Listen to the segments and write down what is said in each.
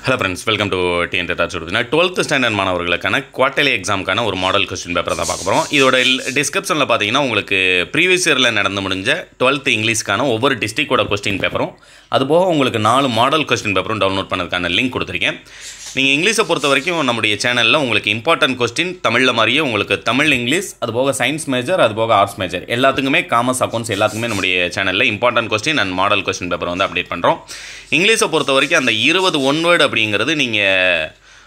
hello friends welcome to TN touch நான் twelfth standard மாணவர்களுக்கான quarterly எக்ஸாமுக்கான ஒரு மாடல் கொஸ்டின் பேப்பர் தான் பார்க்க போகிறோம் இதோட டிஸ்கிரிப்ஷனில் பார்த்தீங்கன்னா உங்களுக்கு ப்ரீவியஸ் இயரில் நடந்து முடிஞ்ச டுவெல்த் இங்கிலீஷ்க்கான ஒவ்வொரு டிஸ்ட்ரிக்டோட கொஸ்டின் பேப்பரும் அதுபோக உங்களுக்கு நாலு மாடல் கொஸ்டின் பேப்பரும் டவுன்லோட் பண்ணதுக்கான லிங்க் கொடுத்துருக்கேன் நீங்கள் இங்கிலீஷை பொறுத்த வரைக்கும் நம்முடைய சேனலில் உங்களுக்கு இம்பார்ட்டன்ட் கொஸ்டின் தமிழில் மாதிரியே உங்களுக்கு தமிழ் இங்கிலீஷ் அது போக சயின்ஸ் மேஜர் அது போக ஆர்ட்ஸ் மேஜர் எல்லாத்துக்குமே காமர்ஸ் அக்கௌண்ட்ஸ் எல்லாத்துக்குமே நம்முடைய சேனலில் important question and model question paper வந்து அப்டேட் பண்ணுறோம் இங்கிலீஷை பொறுத்த வரைக்கும் அந்த இருபது ஒன் வேர்டு அப்படிங்கிறது நீங்கள்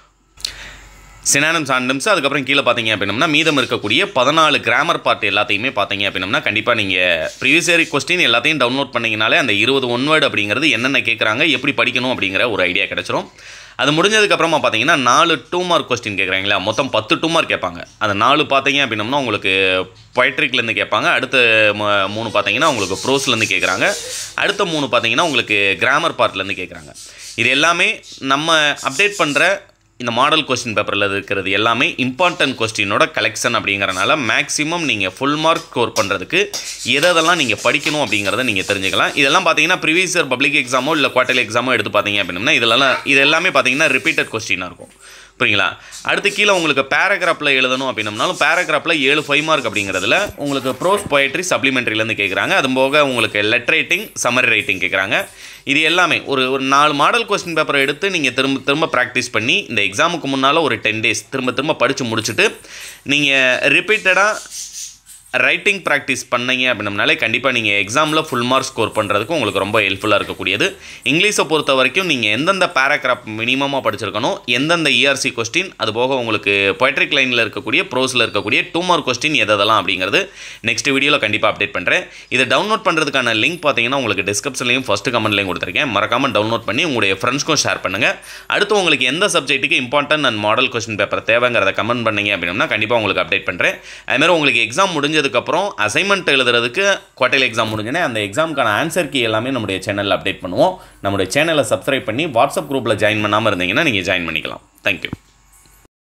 சினானம்ஸ் ஆண்டம்ஸ் அதுக்கப்புறம் கீழே பார்த்தீங்க அப்படின்னம்னா மீதம் இருக்கக்கூடிய பதினாலு கிராமர் பார்ட் எல்லாத்தையுமே பார்த்தீங்க அப்படின்னம்னா கண்டிப்பாக நீங்கள் ப்ரீவியஸ் இயர் கொஸ்டின் எல்லாத்தையும் டவுன்லோட் பண்ணிங்கனாலே அந்த இருபது ஒன் வேர்டு அப்படிங்கிறது என்னென்ன கேட்குறாங்க எப்படி படிக்கணும் அப்படிங்கிற ஒரு ஐடியா கிடச்சிரும் அது முடிஞ்சதுக்கப்புறமா பார்த்தீங்கன்னா நாலு டூ மார்க் கொஸ்டின் கேட்குறாங்களா மொத்தம் பத்து டூ மார்க் கேட்பாங்க அந்த நாலு பார்த்தீங்க அப்படின்னம்னா உங்களுக்கு பொயட்ரிக்லேருந்து கேட்பாங்க அடுத்த ம- மூணு பார்த்தீங்கன்னா உங்களுக்கு ப்ரோஸ்லேருந்து கேட்குறாங்க அடுத்த மூணு பார்த்தீங்கன்னா உங்களுக்கு கிராமர் பார்ட்லேருந்து கேட்குறாங்க இது எல்லாமே நம்ம அப்டேட் பண்ணுற இந்த மாடல் கொஸ்டின் பேப்பரில் இருக்கிறது எல்லாமே இம்பார்ட்டன்ட் கொஸ்டினோட கலெக்ஷன் அப்படிங்கறனால மேக்ஸிமம் நீங்கள் ஃபுல் மார்க் ஸ்கோர் பண்ணுறதுக்கு எதெல்லாம் நீங்கள் படிக்கணும் அப்படிங்கிறத நீங்கள் தெரிஞ்சுக்கலாம் இதெல்லாம் பார்த்தீங்கன்னா ப்ரீவியஸ் இயர் பப்ளிக் எக்ஸாமோ இல்லை குவார்டர்லி எக்ஸாமோ எடுத்து பார்த்தீங்க அப்படின்னா இதெல்லாம் இது எல்லாமே பார்த்தீங்கன்னா ரிப்பீட்டட் கொஸ்டினாக இருக்கும் புரியுங்களா அடுத்து கீழே உங்களுக்கு பேராகிராஃபில் எழுதணும் அப்படின்னம்னாலும் பேராகிராஃபில் ஏழு ஃபைவ் மார்க் அப்படிங்கிறதுல உங்களுக்கு ப்ரோஸ் பொயட்ரி சப்ளிமெண்ட்ரிலேருந்து கேட்குறாங்க அது போக உங்களுக்கு லெட் ரைட்டிங் சம்மரி ரைட்டிங் கேட்குறாங்க இது எல்லாமே ஒரு ஒரு நாலு மாடல் கொஸ்டின் பேப்பரை எடுத்து நீங்கள் திரும்ப திரும்ப ப்ராக்டிஸ் பண்ணி இந்த எக்ஸாமுக்கு முன்னால் ஒரு டென் டேஸ் திரும்ப திரும்ப படித்து முடிச்சுட்டு நீங்கள் ரிப்பீட்டடாக ரைட்டிங் ப்ராக்டிஸ் பண்ணீங்க அப்படின்னம்னாலே கண்டிப்பாக நீங்கள் எக்ஸாமில் ஃபுல் மார்க் ஸ்கோர் பண்ணுறதுக்கு உங்களுக்கு ரொம்ப ஹெல்ப்ஃபுல்லாக இருக்கக்கூடியது இங்கிலீஷை பொறுத்த வரைக்கும் நீங்கள் எந்தெந்த பேராகிராஃப் மினிமமாக படிச்சிருக்கணும் எந்தெந்த இஆர்சி கொஸ்டின் அது போக உங்களுக்கு பொய்ட்ரிக் லைனில் இருக்கக்கூடிய ப்ரோஸில் இருக்கக்கூடிய டூ மார்க் கொஸ்டின் எதெல்லாம் அப்படிங்கிறது நெக்ஸ்ட் வீடியோவில் கண்டிப்பாக அப்டேட் பண்ணுறேன் இதை டவுன்லோட் பண்ணுறதுக்கான லிங்க் பார்த்தீங்கன்னா உங்களுக்கு டிஸ்கிரிப்ஷன்லையும் ஃபஸ்ட்டு கமெண்ட்லையும் கொடுத்துருக்கேன் மறக்காமல் டவுன்லோட் பண்ணி உங்களுடைய ஃப்ரெண்ட்ஸ்க்கும் ஷேர் பண்ணுங்கள் அடுத்து உங்களுக்கு எந்த சப்ஜெக்ட்டுக்கு important and model question paper தேவைங்கிறத கமெண்ட் பண்ணீங்க அப்படின்னா கண்டிப்பாக உங்களுக்கு அப்டேட் பண்ணுறேன் அதுமாதிரி உங்களுக்கு எக்ஸாம் முடிஞ்சதுக்கப்புறம் அசைன்மெண்ட் எழுதுறதுக்கு குவார்டர்லி எக்ஸாம் முடிஞ்சோடனே அந்த எக்ஸாமுக்கான ஆன்சர் கீ எல்லாமே நம்முடைய சேனலில் அப்டேட் பண்ணுவோம் நம்முடைய சேனலை சப்ஸ்கிரைப் பண்ணி வாட்ஸ்அப் குரூப்பில் ஜாயின் பண்ணாமல் இருந்தீங்கன்னா நீங்கள் ஜாயின் பண்ணிக்கலாம் தேங்க்யூ